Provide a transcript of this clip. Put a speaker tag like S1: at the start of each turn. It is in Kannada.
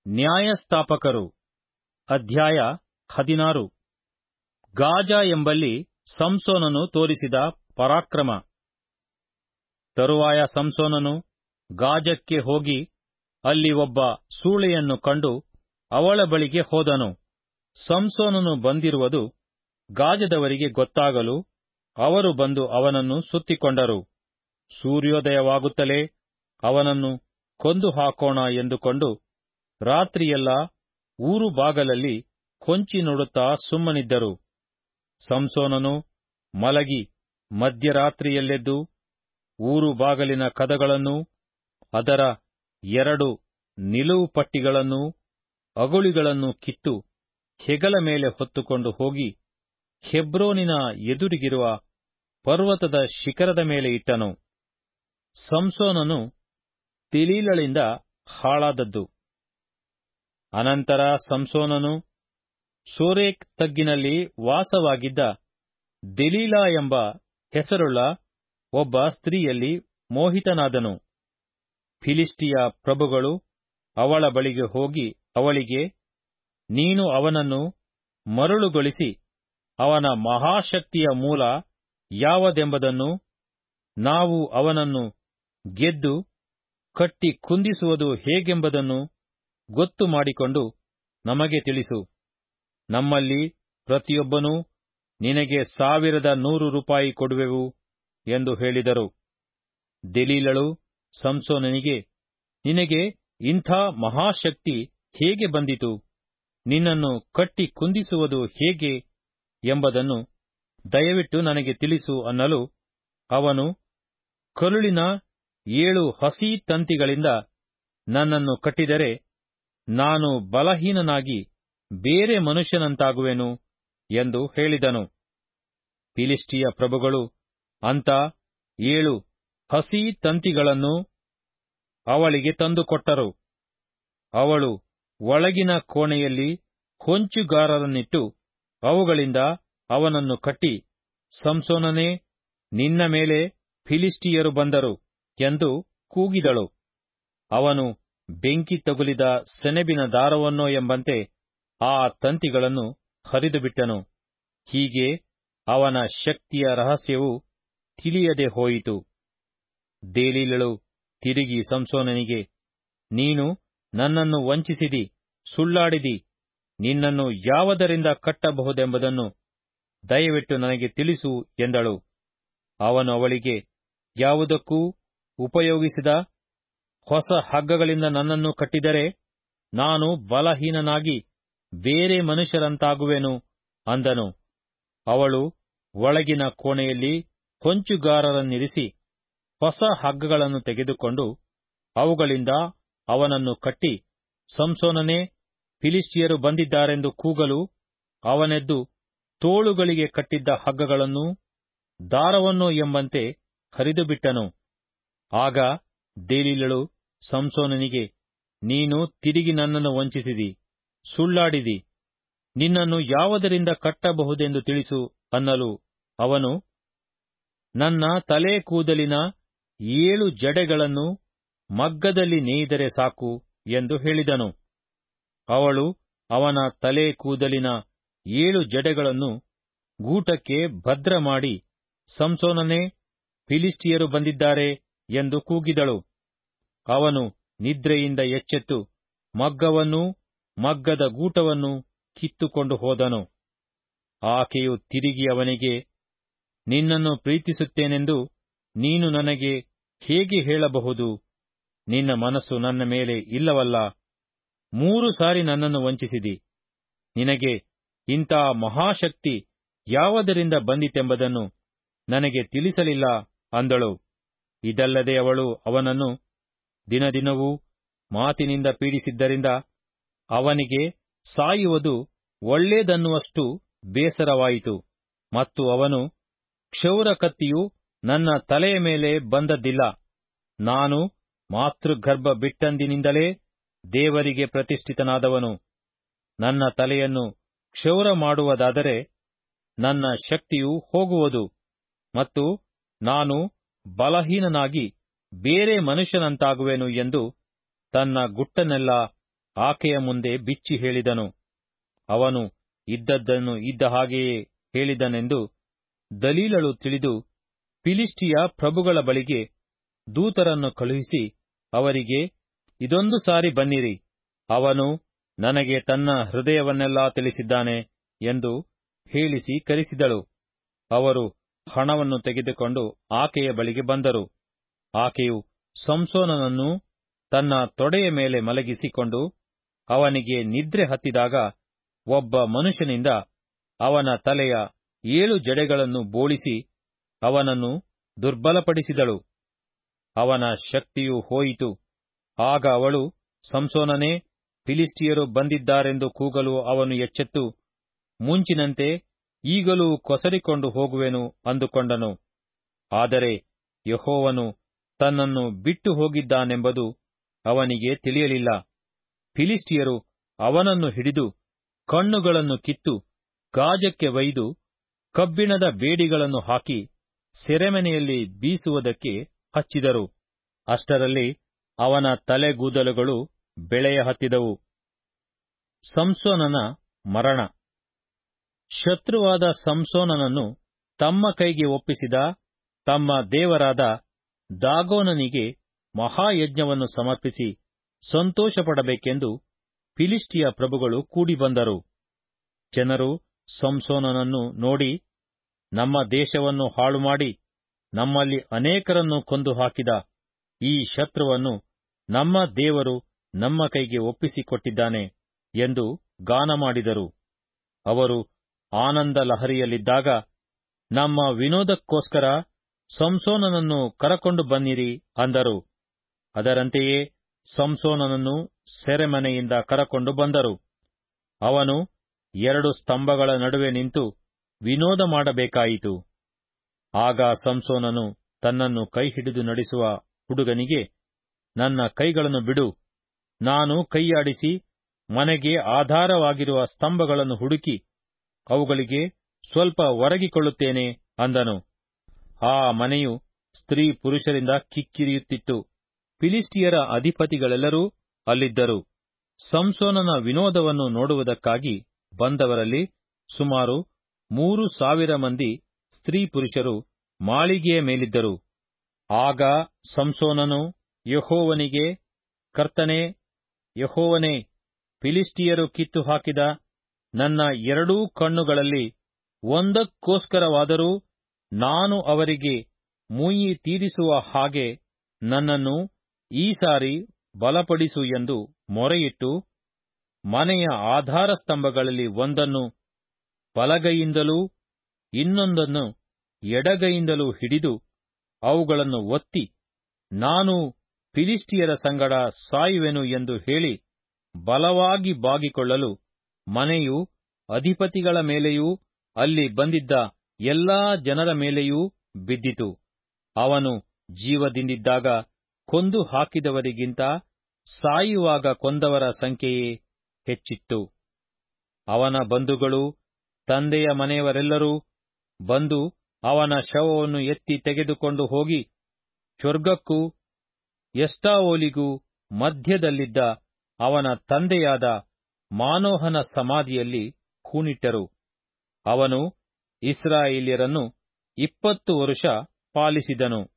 S1: ನ್ಯಾಯಸ್ಥಾಪಕರು ಅಧ್ಯಾಯ ಹದಿನಾರು ಗಾಜಾ ಎಂಬಲ್ಲಿ ಸಂಸೋನನು ತೋರಿಸಿದ ಪರಾಕ್ರಮ ತರುವಾಯ ಸಂಸೋನನು ಗಾಜಕ್ಕೆ ಹೋಗಿ ಅಲ್ಲಿ ಒಬ್ಬ ಸೂಳೆಯನ್ನು ಕಂಡು ಅವಳ ಬಳಿಗೆ ಹೋದನು ಸಂಸೋನನು ಬಂದಿರುವುದು ಗಾಜದವರಿಗೆ ಗೊತ್ತಾಗಲು ಅವರು ಬಂದು ಅವನನ್ನು ಸುತ್ತಿಕೊಂಡರು ಸೂರ್ಯೋದಯವಾಗುತ್ತಲೇ ಅವನನ್ನು ಕೊಂದು ಹಾಕೋಣ ಎಂದುಕೊಂಡು ರಾತ್ರಿಯೆಲ್ಲ ಊರು ಬಾಗಲಲ್ಲಿ ಹೊಂಚಿ ನೋಡುತ್ತಾ ಸುಮ್ಮನಿದ್ದರು ಸಂಸೋನನು ಮಲಗಿ ಮಧ್ಯರಾತ್ರಿಯಲ್ಲೆದ್ದು ಊರು ಬಾಗಲಿನ ಕದಗಳನ್ನೂ ಅದರ ಎರಡು ನಿಲುವು ಪಟ್ಟಿಗಳನ್ನೂ ಅಗುಳಿಗಳನ್ನು ಕಿತ್ತು ಹೆಗಲ ಮೇಲೆ ಹೊತ್ತುಕೊಂಡು ಹೋಗಿ ಹೆಬ್ರೋನಿನ ಎದುರಿಗಿರುವ ಪರ್ವತದ ಶಿಖರದ ಮೇಲೆ ಇಟ್ಟನು ಸಂಸೋನನು ತಿಲೀಲಳಿಂದ ಹಾಳಾದದ್ದು ಅನಂತರ ಸಂಸೋನನು ಸೋರೇಕ್ ತಗ್ಗಿನಲ್ಲಿ ವಾಸವಾಗಿದ್ದ ದೆಲೀಲಾ ಎಂಬ ಹೆಸರುಳ್ಳ ಒಬ್ಬ ಸ್ತ್ರೀಯಲ್ಲಿ ಮೋಹಿತನಾದನು ಫಿಲಿಸ್ಟಿಯ ಪ್ರಭುಗಳು ಅವಳ ಬಳಿಗೆ ಹೋಗಿ ಅವಳಿಗೆ ನೀನು ಅವನನ್ನು ಮರುಳುಗೊಳಿಸಿ ಅವನ ಮಹಾಶಕ್ತಿಯ ಮೂಲ ಯಾವದೆಂಬುದನ್ನು ನಾವು ಅವನನ್ನು ಗೆದ್ದು ಕಟ್ಟಿ ಕುಂದಿಸುವುದು ಹೇಗೆಂಬುದನ್ನು ಗೊತ್ತು ಮಾಡಿಕೊಂಡು ನಮಗೆ ತಿಳಿಸು ನಮ್ಮಲ್ಲಿ ಪ್ರತಿಯೊಬ್ಬನೂ ನಿನಗೆ ಸಾವಿರದ ನೂರು ರೂಪಾಯಿ ಕೊಡುವೆವು ಎಂದು ಹೇಳಿದರು ದೆಲೀಲಳು ಸಂಸೋನನಿಗೆ ನಿನಗೆ ಇಂಥ ಮಹಾಶಕ್ತಿ ಹೇಗೆ ಬಂದಿತು ನಿನ್ನನ್ನು ಕಟ್ಟಿ ಕುಂದಿಸುವುದು ಹೇಗೆ ಎಂಬುದನ್ನು ದಯವಿಟ್ಟು ನನಗೆ ತಿಳಿಸು ಅನ್ನಲು ಅವನು ಕರುಳಿನ ಏಳು ಹಸಿ ತಂತಿಗಳಿಂದ ನನ್ನನ್ನು ಕಟ್ಟಿದರೆ ನಾನು ಬಲಹೀನನಾಗಿ ಬೇರೆ ಮನುಷ್ಯನಂತಾಗುವೆನು ಎಂದು ಹೇಳಿದನು ಫಿಲಿಸ್ಟಿಯ ಪ್ರಭುಗಳು ಅಂತ ಏಳು ಹಸಿ ತಂತಿಗಳನ್ನು ಅವಳಿಗೆ ತಂದುಕೊಟ್ಟರು ಅವಳು ಒಳಗಿನ ಕೋಣೆಯಲ್ಲಿ ಹೊಂಚುಗಾರರನ್ನಿಟ್ಟು ಅವುಗಳಿಂದ ಅವನನ್ನು ಕಟ್ಟಿ ಸಂಸೋನನೇ ನಿನ್ನ ಮೇಲೆ ಫಿಲಿಸ್ಟಿಯರು ಬಂದರು ಎಂದು ಕೂಗಿದಳು ಅವನು ಬೆಂಕಿ ತಗುಲಿದ ಸೆನೆಬಿನ ದಾರವನ್ನೋ ಎಂಬಂತೆ ಆ ತಂತಿಗಳನ್ನು ಹರಿದುಬಿಟ್ಟನು ಹೀಗೆ ಅವನ ಶಕ್ತಿಯ ರಹಸ್ಯವು ತಿಳಿಯದೆ ಹೋಯಿತು ದೇಲೀಲಳು ತಿರುಗಿ ಸಂಸೋನನಿಗೆ ನೀನು ನನ್ನನ್ನು ವಂಚಿಸಿದಿ ಸುಳ್ಳಾಡಿದಿ ನಿನ್ನನ್ನು ಯಾವುದರಿಂದ ಕಟ್ಟಬಹುದೆಂಬುದನ್ನು ದಯವಿಟ್ಟು ನನಗೆ ತಿಳಿಸು ಎಂದಳು ಅವನು ಅವಳಿಗೆ ಯಾವುದಕ್ಕೂ ಉಪಯೋಗಿಸಿದ ಹೊಸ ಹಗ್ಗಗಳಿಂದ ನನ್ನನ್ನು ಕಟ್ಟಿದರೆ ನಾನು ಬಲಹೀನನಾಗಿ ಬೇರೆ ಮನುಷ್ಯರಂತಾಗುವೆನು ಅಂದನು ಅವಳು ಒಳಗಿನ ಕೋಣೆಯಲ್ಲಿ ಹೊಂಚುಗಾರರನ್ನಿರಿಸಿ ಹೊಸ ಹಗ್ಗಗಳನ್ನು ತೆಗೆದುಕೊಂಡು ಅವುಗಳಿಂದ ಅವನನ್ನು ಕಟ್ಟಿ ಸಂಸೋನನೇ ಫಿಲಿಸ್ಟಿಯರು ಬಂದಿದ್ದಾರೆಂದು ಕೂಗಲು ಅವನೆದ್ದು ತೋಳುಗಳಿಗೆ ಕಟ್ಟಿದ್ದ ಹಗ್ಗಗಳನ್ನು ದಾರವನ್ನೋ ಎಂಬಂತೆ ಹರಿದುಬಿಟ್ಟನು ಆಗ ದೇಲೀಲಳು ಸಂಸೋನನಿಗೆ ನೀನು ತಿರುಗಿ ನನ್ನನ್ನು ವಂಚಿಸಿದಿ ಸುಳ್ಳಾಡಿದಿ ನಿನ್ನನ್ನು ಯಾವುದರಿಂದ ಕಟ್ಟಬಹುದೆಂದು ತಿಳಿಸು ಅನ್ನಲು ಅವನು ನನ್ನ ತಲೆ ಕೂದಲಿನ ಏಳು ಜಡೆಗಳನ್ನು ಮಗ್ಗದಲ್ಲಿ ನೇಯ್ದರೆ ಸಾಕು ಎಂದು ಹೇಳಿದನು ಅವಳು ಅವನ ತಲೆ ಕೂದಲಿನ ಏಳು ಜಡೆಗಳನ್ನು ಗೂಟಕ್ಕೆ ಭದ್ರ ಮಾಡಿ ಸಂಸೋನನೇ ಫಿಲಿಸ್ಟಿಯರು ಬಂದಿದ್ದಾರೆ ಎಂದು ಕೂಗಿದಳು ಅವನು ನಿದ್ರೆಯಿಂದ ಎಚ್ಚೆತ್ತು ಮಗ್ಗವನ್ನೂ ಮಗ್ಗದ ಗೂಟವನ್ನು ಕಿತ್ತುಕೊಂಡು ಹೋದನು ಆಕೆಯು ತಿರುಗಿ ಅವನಿಗೆ ನಿನ್ನನ್ನು ಪ್ರೀತಿಸುತ್ತೇನೆಂದು ನೀನು ನನಗೆ ಹೇಗೆ ಹೇಳಬಹುದು ನಿನ್ನ ಮನಸ್ಸು ನನ್ನ ಮೇಲೆ ಇಲ್ಲವಲ್ಲ ಮೂರು ಸಾರಿ ನನ್ನನ್ನು ವಂಚಿಸಿದಿ ನಿನಗೆ ಇಂಥ ಮಹಾಶಕ್ತಿ ಯಾವುದರಿಂದ ಬಂದಿತೆಂಬುದನ್ನು ನನಗೆ ತಿಳಿಸಲಿಲ್ಲ ಅಂದಳು ಇದಲ್ಲದೆ ಅವಳು ಅವನನ್ನು ದಿನದಿನವೂ ಮಾತಿನಿಂದ ಪೀಡಿಸಿದ್ದರಿಂದ ಅವನಿಗೆ ಸಾಯುವುದು ಒಳ್ಳೇದನ್ನುವಷ್ಟು ಬೇಸರವಾಯಿತು ಮತ್ತು ಅವನು ಕ್ಷೌರ ಕತ್ತಿಯು ನನ್ನ ತಲೆಯ ಮೇಲೆ ಬಂದದ್ದಿಲ್ಲ ನಾನು ಮಾತೃಗರ್ಭ ಬಿಟ್ಟಂದಿನಿಂದಲೇ ದೇವರಿಗೆ ಪ್ರತಿಷ್ಠಿತನಾದವನು ನನ್ನ ತಲೆಯನ್ನು ಕ್ಷೌರ ಮಾಡುವುದಾದರೆ ನನ್ನ ಶಕ್ತಿಯು ಹೋಗುವುದು ಮತ್ತು ನಾನು ಬಲಹೀನನಾಗಿ ಬೇರೆ ಮನುಷ್ಯನಂತಾಗುವೆನು ಎಂದು ತನ್ನ ಗುಟ್ಟನ್ನೆಲ್ಲ ಆಕೆಯ ಮುಂದೆ ಬಿಚ್ಚಿ ಹೇಳಿದನು ಅವನು ಇದ್ದದ್ದನ್ನು ಇದ್ದ ಹಾಗೆಯೇ ಹೇಳಿದನೆಂದು ದಲೀಲಳು ತಿಳಿದು ಫಿಲಿಷ್ಟಿಯ ಪ್ರಭುಗಳ ಬಳಿಗೆ ದೂತರನ್ನು ಕಳುಹಿಸಿ ಅವರಿಗೆ ಇದೊಂದು ಸಾರಿ ಬನ್ನಿರಿ ಅವನು ನನಗೆ ತನ್ನ ಹೃದಯವನ್ನೆಲ್ಲಾ ತಿಳಿಸಿದ್ದಾನೆ ಎಂದು ಹೇಳಿಸಿ ಕರೆಸಿದಳು ಅವರು ಹಣವನ್ನು ತೆಗೆದುಕೊಂಡು ಆಕೆಯ ಬಳಿಗೆ ಬಂದರು ಆಕೆಯು ಸಂಸೋನನನ್ನು ತನ್ನ ತೊಡೆಯ ಮೇಲೆ ಮಲಗಿಸಿಕೊಂಡು ಅವನಿಗೆ ನಿದ್ರೆ ಹತ್ತಿದಾಗ ಒಬ್ಬ ಮನುಷ್ಯನಿಂದ ಅವನ ತಲೆಯ ಏಳು ಜಡೆಗಳನ್ನು ಬೋಳಿಸಿ ಅವನನ್ನು ದುರ್ಬಲಪಡಿಸಿದಳು ಅವನ ಶಕ್ತಿಯು ಹೋಯಿತು ಆಗ ಅವಳು ಸಂಸೋನನೇ ಫಿಲಿಸ್ಟಿಯರು ಬಂದಿದ್ದಾರೆಂದು ಕೂಗಲು ಅವನು ಎಚ್ಚೆತ್ತು ಮುಂಚಿನಂತೆ ಈಗಲೂ ಕೊಸರಿಕೊಂಡು ಹೋಗುವೆನು ಅಂದುಕೊಂಡನು ಆದರೆ ಯಹೋವನು ತನ್ನನ್ನು ಬಿಟ್ಟು ಹೋಗಿದ್ದಾನೆಂಬುದು ಅವನಿಗೆ ತಿಳಿಯಲಿಲ್ಲ ಫಿಲಿಸ್ಟಿಯರು ಅವನನ್ನು ಹಿಡಿದು ಕಣ್ಣುಗಳನ್ನು ಕಿತ್ತು ಗಾಜಕ್ಕೆ ಒಯ್ದು ಕಬ್ಬಿಣದ ಬೇಡಿಗಳನ್ನು ಹಾಕಿ ಸೆರೆಮನೆಯಲ್ಲಿ ಬೀಸುವುದಕ್ಕೆ ಹಚ್ಚಿದರು ಅಷ್ಟರಲ್ಲಿ ಅವನ ತಲೆಗೂದಲುಗಳು ಬೆಳೆಯ ಹತ್ತಿದವು ಸಂಸೋನನ ಮರಣ ಶತ್ರುವಾದ ಸಂಸೋನನನ್ನು ತಮ್ಮ ಕೈಗೆ ಒಪ್ಪಿಸಿದ ತಮ್ಮ ದೇವರಾದ ದಾಗೋನನಿಗೆ ಮಹಾಯಜ್ಞವನ್ನು ಸಮರ್ಪಿಸಿ ಸಂತೋಷಪಡಬೇಕೆಂದು ಫಿಲಿಷ್ಟಿಯ ಪ್ರಭುಗಳು ಕೂಡಿಬಂದರು ಜನರು ಸಂಸೋನನನ್ನು ನೋಡಿ ನಮ್ಮ ದೇಶವನ್ನು ಹಾಳುಮಾಡಿ ನಮ್ಮಲ್ಲಿ ಅನೇಕರನ್ನು ಕೊಂದು ಹಾಕಿದ ಈ ಶತ್ರುವನ್ನು ನಮ್ಮ ದೇವರು ನಮ್ಮ ಕೈಗೆ ಒಪ್ಪಿಸಿಕೊಟ್ಟಿದ್ದಾನೆ ಎಂದು ಗಾನ ಮಾಡಿದರು ಅವರು ಆನಂದ ಲಹರಿಯಲ್ಲಿದ್ದಾಗ ನಮ್ಮ ವಿನೋದಕ್ಕೋಸ್ಕರ ಸಂಸೋನನನ್ನು ಕರಕೊಂಡು ಬನ್ನಿರಿ ಅಂದರು ಅದರಂತೆಯೇ ಸಂಸೋನನನ್ನು ಸೆರೆಮನೆಯಿಂದ ಕರಕೊಂಡು ಬಂದರು ಅವನು ಎರಡು ಸ್ತಂಭಗಳ ನಡುವೆ ನಿಂತು ವಿನೋದ ಮಾಡಬೇಕಾಯಿತು ಆಗ ಸಂಸೋನನು ತನ್ನನ್ನು ಕೈಹಿಡಿದು ನಡೆಸುವ ಹುಡುಗನಿಗೆ ನನ್ನ ಕೈಗಳನ್ನು ಬಿಡು ನಾನು ಕೈಯಾಡಿಸಿ ಮನೆಗೆ ಆಧಾರವಾಗಿರುವ ಸ್ತಂಭಗಳನ್ನು ಹುಡುಕಿ ಅವುಗಳಿಗೆ ಸ್ವಲ್ಪ ಒರಗಿಕೊಳ್ಳುತ್ತೇನೆ ಅಂದನು ಆ ಮನೆಯು ಸ್ತ್ರೀ ಪುರುಷರಿಂದ ಕಿಕ್ಕಿರಿಯುತ್ತಿತ್ತು ಫಿಲಿಸ್ಟಿಯರ ಅಧಿಪತಿಗಳೆಲ್ಲರೂ ಅಲ್ಲಿದ್ದರು ಸಂಸೋನನ ವಿನೋದವನ್ನು ನೋಡುವುದಕ್ಕಾಗಿ ಬಂದವರಲ್ಲಿ ಸುಮಾರು ಮೂರು ಸಾವಿರ ಮಂದಿ ಸ್ತ್ರೀ ಪುರುಷರು ಮಾಳಿಗೆಯ ಮೇಲಿದ್ದರು ಆಗ ಸಂಸೋನನು ಯಹೋವನಿಗೆ ಕರ್ತನೇ ಯಹೋವನೇ ಫಿಲಿಸ್ಟಿಯರು ಕಿತ್ತು ಹಾಕಿದ ನನ್ನ ಎರಡೂ ಕಣ್ಣುಗಳಲ್ಲಿ ಒಂದಕ್ಕೋಸ್ಕರವಾದರೂ ನಾನು ಅವರಿಗೆ ಮುಯ್ಯಿ ತೀರಿಸುವ ಹಾಗೆ ನನ್ನನ್ನು ಈ ಸಾರಿ ಬಲಪಡಿಸು ಎಂದು ಮೊರೆಯಿಟ್ಟು ಮನೆಯ ಆಧಾರ ಸ್ತಂಭಗಳಲ್ಲಿ ಒಂದನ್ನು ಬಲಗೈಯಿಂದಲೂ ಇನ್ನೊಂದನ್ನು ಎಡಗೈಯಿಂದಲೂ ಹಿಡಿದು ಅವುಗಳನ್ನು ಒತ್ತಿ ನಾನು ಫಿಲಿಸ್ಟಿಯರ ಸಂಗಡ ಸಾಯುವೆನು ಎಂದು ಹೇಳಿ ಬಲವಾಗಿ ಬಾಗಿಕೊಳ್ಳಲು ಮನೆಯು ಅಧಿಪತಿಗಳ ಮೇಲೆಯೂ ಅಲ್ಲಿ ಬಂದಿದ್ದ ಎಲ್ಲಾ ಜನರ ಮೇಲೆಯೂ ಬಿದ್ದಿತು ಅವನು ಜೀವದಿಂದಿದ್ದಾಗ ಕೊಂದು ಹಾಕಿದವರಿಗಿಂತ ಸಾಯುವಾಗ ಕೊಂದವರ ಸಂಖ್ಯೆಯೇ ಹೆಚ್ಚಿತ್ತು ಅವನ ಬಂಧುಗಳು ತಂದೆಯ ಮನೆಯವರೆಲ್ಲರೂ ಬಂದು ಅವನ ಶವವನ್ನು ಎತ್ತಿ ತೆಗೆದುಕೊಂಡು ಹೋಗಿ ಚೊರ್ಗಕ್ಕೂ ಎಸ್ಟಾವೋಲಿಗೂ ಮಧ್ಯದಲ್ಲಿದ್ದ ಅವನ ತಂದೆಯಾದ ಮಾನೋಹನ ಸಮಾಧಿಯಲ್ಲಿ ಹೂಣಿಟ್ಟರು ಅವನು ಇಸ್ರಾಯೇಲ್ಯರನ್ನು ಇಪ್ಪತ್ತು ವರುಷ ಪಾಲಿಸಿದನು